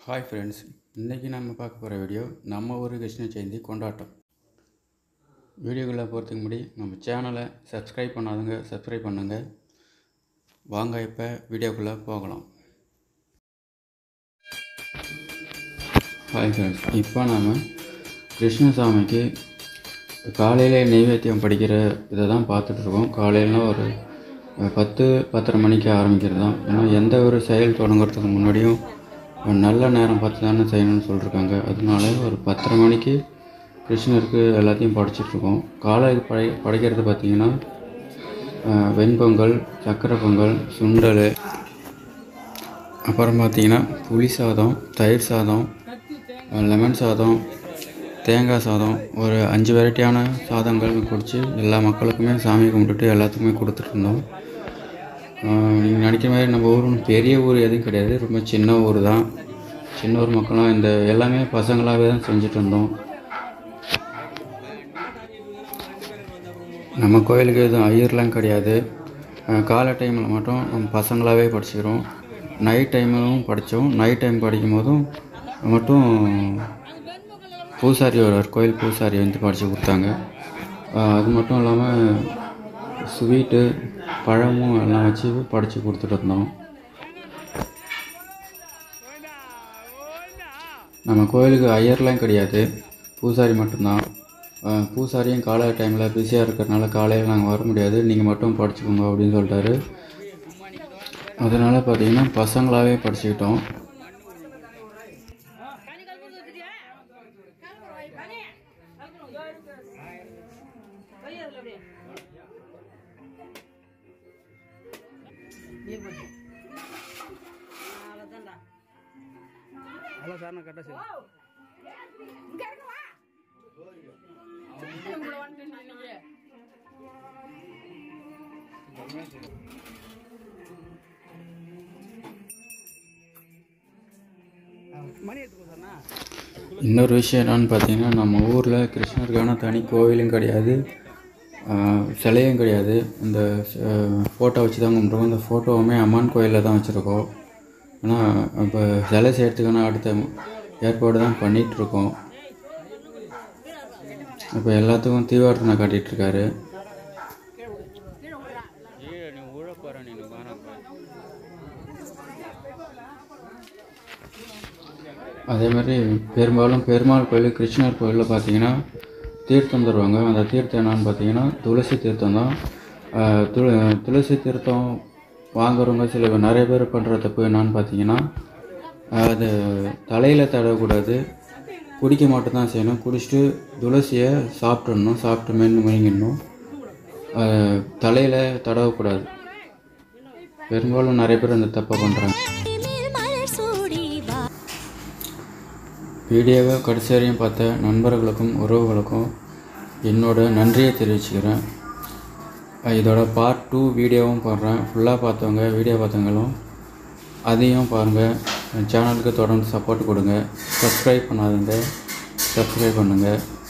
hi friends இன்றைக்கி நம்ம பார்க்க போகிற வீடியோ நம்ம ஊர் கிருஷ்ண ஜெயந்தி கொண்டாட்டம் வீடியோக்குள்ளே போகிறதுக்கு முன்னாடி நம்ம சேனலை சப்ஸ்கிரைப் பண்ணாதவங்க சப்ஸ்கிரைப் பண்ணுங்கள் வாங்க இப்போ வீடியோக்குள்ளே போகலாம் ஹாய் ஃப்ரெண்ட்ஸ் இப்போ நாம் கிருஷ்ணசாமிக்கு காலையிலே நெய்வேத்தியம் படிக்கிற இதை தான் பார்த்துட்ருக்கோம் காலையிலாம் ஒரு பத்து பத்தரை மணிக்கு ஆரம்பிக்கிறது தான் ஏன்னா எந்த ஒரு செயல் தொடங்குறதுக்கு முன்னாடியும் ஒரு நல்ல நேரம் பார்த்து தானே செய்யணும்னு சொல்லியிருக்காங்க அதனால ஒரு பத்தரை மணிக்கு கிருஷ்ணருக்கு எல்லாத்தையும் படைச்சிட்ருக்கோம் காலை படை படைக்கிறது பார்த்திங்கன்னா அஹ், வெண்பொங்கல் சக்கரை பொங்கல் சுண்டல் அப்புறம் பார்த்திங்கன்னா புளி சாதம் தயிர் சாதம் லெமன் சாதம் தேங்காய் சாதம் ஒரு அஞ்சு வெரைட்டியான சாதங்கள் குடித்து எல்லா மக்களுக்குமே சாமி கும்பிட்டுட்டு எல்லாத்துக்குமே கொடுத்துட்டு இருந்தோம் நீங்கள் நினைக்கிற மாதிரி நம்ம ஊர் ஒண்ணும் பெரிய ஊர் எதுவும் கிடையாது ரொம்ப சின்ன ஊர் தான் சின்ன ஊர் மக்களும் இந்த எல்லாமே பசங்களாகவே தான் செஞ்சுட்டு இருந்தோம் நம்ம கோயிலுக்கு எதுவும் ஐயர்லாம் கிடையாது அஹ் காலை டைமில் மட்டும் நம்ம பசங்களாகவே படிச்சுக்கிறோம் நைட் டைமும் படித்தோம் நைட் டைம் படிக்கும் போதும் மட்டும் பூசாரி வருவார் கோயில் பூசாரி வந்து படித்து கொடுத்தாங்க அஹ் அது மட்டும் இல்லாமல் ஸ்வீட்டு பழமும் எல்லாம் வச்சு படித்து கொடுத்துட்டு இருந்தோம் நம்ம கோயிலுக்கு ஐயர்லாம் கிடையாது பூசாரி மட்டும்தான் அஹ் பூசாரியும் காலை டைமில் பிஸியாக இருக்கிறனால காலையில் நாங்கள் வர முடியாது நீங்கள் மட்டும் படிச்சுக்கோங்க அப்படின்னு சொல்லிட்டாரு அதனால் பார்த்தீங்கன்னா பசங்களாகவே படிச்சுக்கிட்டோம் ஹலோ சார் நான் கரெக்டாக சார் மணி எடுத்துக்கோ சார்ண்ணா இன்னொரு விஷயம் என்னன்னு பார்த்தீங்கன்னா நம்ம ஊரில் கிருஷ்ணருக்கான தனி கோவிலும் கிடையாது ஆஹ் சிலையும் கிடையாது இந்த ஃபோட்டோ வச்சு தான் கும்பிட்ருக்கோம் இந்த ஃபோட்டோவுமே அம்மன் கோயிலில் தான் வச்சுருக்கோம் ஆனால் இப்போ சிலை செய்கிறதுக்கான அடுத்த ஏற்பாடு தான் பண்ணிகிட்ருக்கோம் இப்போ எல்லாத்துக்கும் தீவார்த்தனை காட்டிகிட்ருக்காரு அதே மாதிரி பெரும்பாலும் பெருமாள் கோயில் கிருஷ்ணர் கோயிலில் பார்த்தீங்கன்னா தீர்த்தம் தருவாங்க அந்த தீர்த்தம் என்னன்னு பார்த்தீங்கன்னா துளசி தீர்த்தம் தான் ஆஹ் துள துளசி தீர்த்தம் வாங்குறவங்க சில பேர் நிறைய பேர் பண்ணுற தப்பு என்னன்னு பார்த்தீங்கன்னா அது தலையில் தடவக்கூடாது குடிக்க மட்டும்தான் செய்யணும் குடிச்சிட்டு துளசியை சாப்பிட்றணும் சாப்பிட்டு மென்று மெழுங்கிடணும் தலையில் தடவக்கூடாது பெரும்பாலும் நிறைய பேர் அந்த தப்பை பண்ணுறாங்க மேல் மலர் சூடி வா வீடியோவை கடைசி வரையும் பார்த்த நண்பர்களுக்கும் உறவுகளுக்கும் என்னோட நன்றியை தெரிவிச்சுக்கிறேன் அஹ் இதோட பார்ட் டூ வீடியோவும் போடுறேன் ஃபுல்லாக பார்த்தவங்க வீடியோ பார்த்தவங்களும் அதையும் பாருங்கள் என் சேனலுக்கு தொடர்ந்து சப்போர்ட் கொடுங்க சப்ஸ்கிரைப் பண்ணாதவங்க சப்ஸ்கிரைப் பண்ணுங்கள்